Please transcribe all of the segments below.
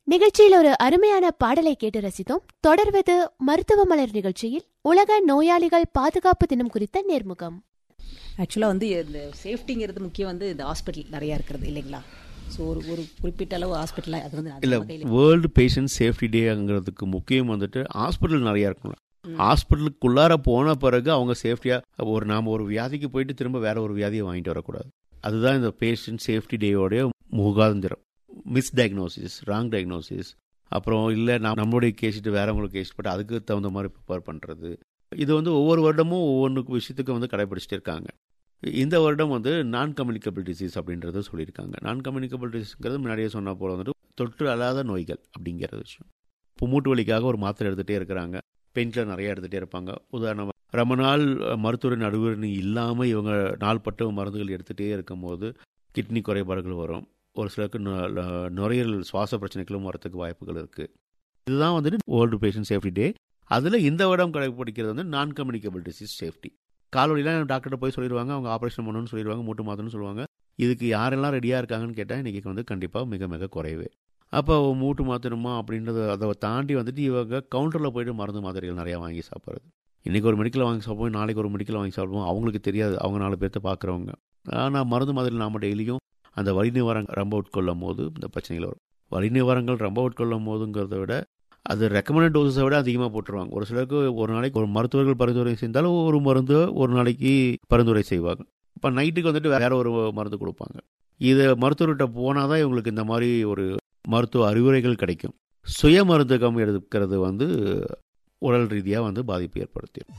நிகழ்ச்சியில் ஒரு அருமையான பாடலை கேட்டு ரசித்தோம் தொடர்வது மருத்துவ மலர் நிகழ்ச்சியில் உலக நோயாளிகள் பாதுகாப்பு தினம் குறித்த நேர்முகம் ஆக்சுவலாக வந்து இந்த சேஃப்டிங்கிறது முக்கியம் வந்து இந்த ஹாஸ்பிட்டல் நிறையா இருக்கிறது இல்லைங்களா ஸோ ஒரு ஒரு குறிப்பிட்ட அளவு ஹாஸ்பிட்டலில் அது வந்து இல்லை அதிகமா daily- வேர்ல்டு பேஷண்ட் சேஃப்டி டேங்கிறதுக்கு முக்கியம் வந்துட்டு ஹாஸ்பிட்டல் நிறையா இருக்கும்ல ஹாஸ்பிட்டலுக்குள்ளார போன பிறகு அவங்க சேஃப்டியாக ஒரு நாம் ஒரு வியாதிக்கு போயிட்டு திரும்ப வேற ஒரு வியாதியை வாங்கிட்டு வரக்கூடாது அதுதான் இந்த பேஷண்ட் சேஃப்டி டேயோடைய முகாந்திரம் மிஸ் டயக்னோசிஸ் ராங் டயக்னோசிஸ் அப்புறம் இல்லை நான் நம்மளுடைய கேஸ்ட்டு வேறவங்களுக்கு கேஸ் போட்டு அதுக்கு தகுந்த மாதிரி ப்ரிப்பேர் பண்ணுறது இது வந்து ஒவ்வொரு வருடமும் ஒவ்வொன்று விஷயத்துக்கு வந்து கடைபிடிச்சிட்டு இருக்காங்க இந்த வருடம் வந்து நான் கம்யூனிகபிள் டிசீஸ் அப்படின்றத சொல்லியிருக்காங்க நான் கம்யூனிகபிள் டிசீஸ்ங்கிறது முன்னாடியே சொன்ன போல வந்துட்டு தொற்று அல்லாத நோய்கள் அப்படிங்கிற விஷயம் இப்போ மூட்டு வலிக்காக ஒரு மாத்திரை எடுத்துகிட்டே இருக்கிறாங்க பெயின்கிலர் நிறைய எடுத்துகிட்டே இருப்பாங்க உதாரணமாக ரொம்ப நாள் மருத்துவ நடுவரணி இல்லாமல் இவங்க நாள்பட்ட மருந்துகள் எடுத்துகிட்டே இருக்கும்போது கிட்னி குறைபாடுகள் வரும் ஒரு சிலருக்கு நு- ல- நுரையீரல் சுவாச பிரச்சனைகளும் வரத்துக்கு வாய்ப்புகள் இருக்குது இதுதான் வந்துட்டு வேர்ல்டு பேஷண்ட் சேஃப்டி டே அதில் இந்த வருடம் கடைபிடிக்கிறது வந்து நான் கம்யூனிகபிள் டிசீஸ் சேஃப்டி கால்வழிலாம் டாக்டர்கிட்ட போய் சொல்லிடுவாங்க அவங்க ஆப்ரேஷன் பண்ணணும்னு சொல்லிடுவாங்க மூட்டு மாற்றணும்னு சொல்லுவாங்க இதுக்கு யாரெல்லாம் ரெடியாக இருக்காங்கன்னு கேட்டால் இன்றைக்கி வந்து கண்டிப்பாக மிக மிக குறைவு அப்போ மூட்டு மாற்றணுமா அப்படின்றத அதை தாண்டி வந்துட்டு இவங்க கவுண்டரில் போயிட்டு மருந்து மாத்திரைகள் நிறையா வாங்கி சாப்பிட்றது இன்றைக்கி ஒரு மெடிக்கல் வாங்கி சாப்பிடுவோம் நாளைக்கு ஒரு மெடிக்கல் வாங்கி சாப்பிடுவோம் அவங்களுக்கு தெரியாது அவங்க நாலு பேர்த்த பார்க்குறவங்க ஆனால் மருந்து மாதிரி நாம் டெய்லியும் அந்த வலி நிவாரங்கள் ரொம்ப உட்கொள்ளும் போது இந்த பிரச்சனைகள் வரும் வலி நிவாரங்கள் ரொம்ப உட்கொள்ளும் போதுங்கிறத விட அது ரெக்கமெண்டட் டோசஸை விட அதிகமாக போட்டுருவாங்க ஒரு சிலருக்கு ஒரு நாளைக்கு ஒரு மருத்துவர்கள் பரிந்துரை செய்தாலும் ஒரு மருந்து ஒரு நாளைக்கு பரிந்துரை செய்வாங்க இப்போ நைட்டுக்கு வந்துட்டு வேற ஒரு மருந்து கொடுப்பாங்க இது மருத்துவர்கிட்ட போனால் தான் இவங்களுக்கு இந்த மாதிரி ஒரு மருத்துவ அறிவுரைகள் கிடைக்கும் சுய மருந்தகம் எடுக்கிறது வந்து உடல் ரீதியாக வந்து பாதிப்பு ஏற்படுத்திடும்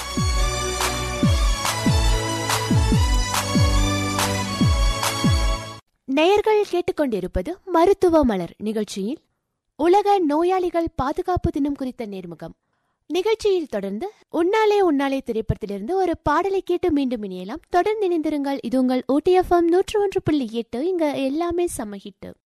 நேயர்கள் கேட்டுக்கொண்டிருப்பது மருத்துவ மலர் நிகழ்ச்சியில் உலக நோயாளிகள் பாதுகாப்பு தினம் குறித்த நேர்முகம் நிகழ்ச்சியில் தொடர்ந்து உன்னாலே உன்னாலே திரைப்படத்திலிருந்து ஒரு பாடலை கேட்டு மீண்டும் இணையலாம் தொடர்ந்து இணைந்திருங்கள் இது உங்கள் ஓடிஎஃப்எம் நூற்று ஒன்று புள்ளி எட்டு இங்க எல்லாமே சமஹிட்டு